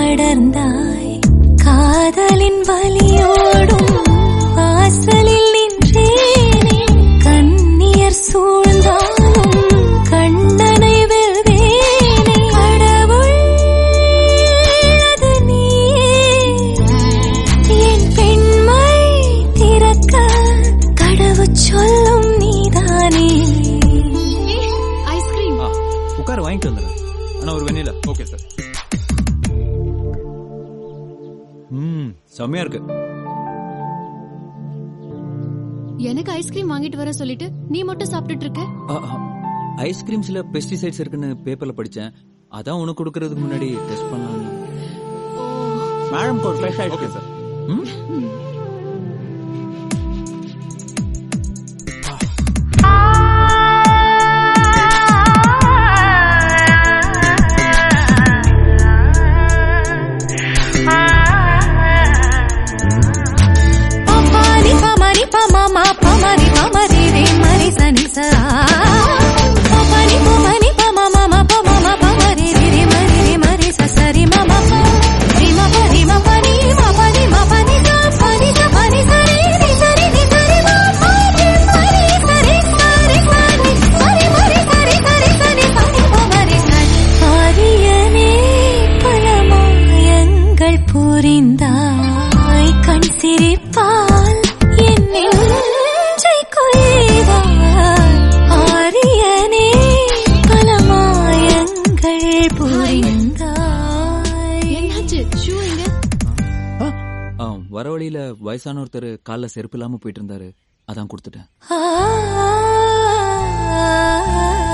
படர்ந்தாய் காதலின் வலியோடும் வாசலில் நின்றேனே கண்ணியர் சூழ்ந்தாலும் கண்ணனை வெல்வேனே கடவுள் அது நீயே என் பெண்மை திறக்க கடவுள் சொல்லும் நீதானே ஐஸ்கிரீம் ஆ உட்கார வாங்கிட்டு வந்துடுறேன் ஆனா ஒரு வெண்ணில ஓகே சார் ம் செம்மையா இருக்கு எனக்கு ஐஸ்கிரீம் வாங்கிட்டு வர சொல்லிட்டு நீ மட்டும் சாப்பிட்டுட்டு இருக்க ஆ, ஆ. ஐஸ்கிரீம்ஸ்ல பெஸ்டிசைட்ஸ் இருக்குன்னு பேப்பர்ல படிச்சேன் அதான் உனக்கு கொடுக்கறதுக்கு முன்னாடி டெஸ்ட் பண்ணலாம்னு madam got fresh ice cream sir ம் பப்பாரி பமரி பமமா பமரி பமரி ரே மரி சனி சா பப்பாரி பமரி பமமா பமமா பமரி ரே ரே மரி ரே மரி ச சரி மம ப ரி ம ப ரி ம ப நீ ம ப நீ ம ப நீ சா ப நீ ச ப நீ ச ரே ரி ச ரி ரி ச ரி ம ப ரி ம ரி ச ரி ச ரி ச ரி மரி மரி ச ரி ச ரி ச ரி ப நீ ப மரி ச ஆரியனே பல மாயங்கள் புரிந்தாய் கண் சிரிப்பால் என் நெஞ்சை கொய்தாய் ஆரியனே பல மாயங்கள் புரிந்தாய் என்னாச்சு ஷூ எங்க ஆ, வர வழியில வயசான ஒருத்தர் கால்ல செருப்பு இல்லாம போயிட்டு இருந்தாரு அதான் கொடுத்துட்டேன் ஆ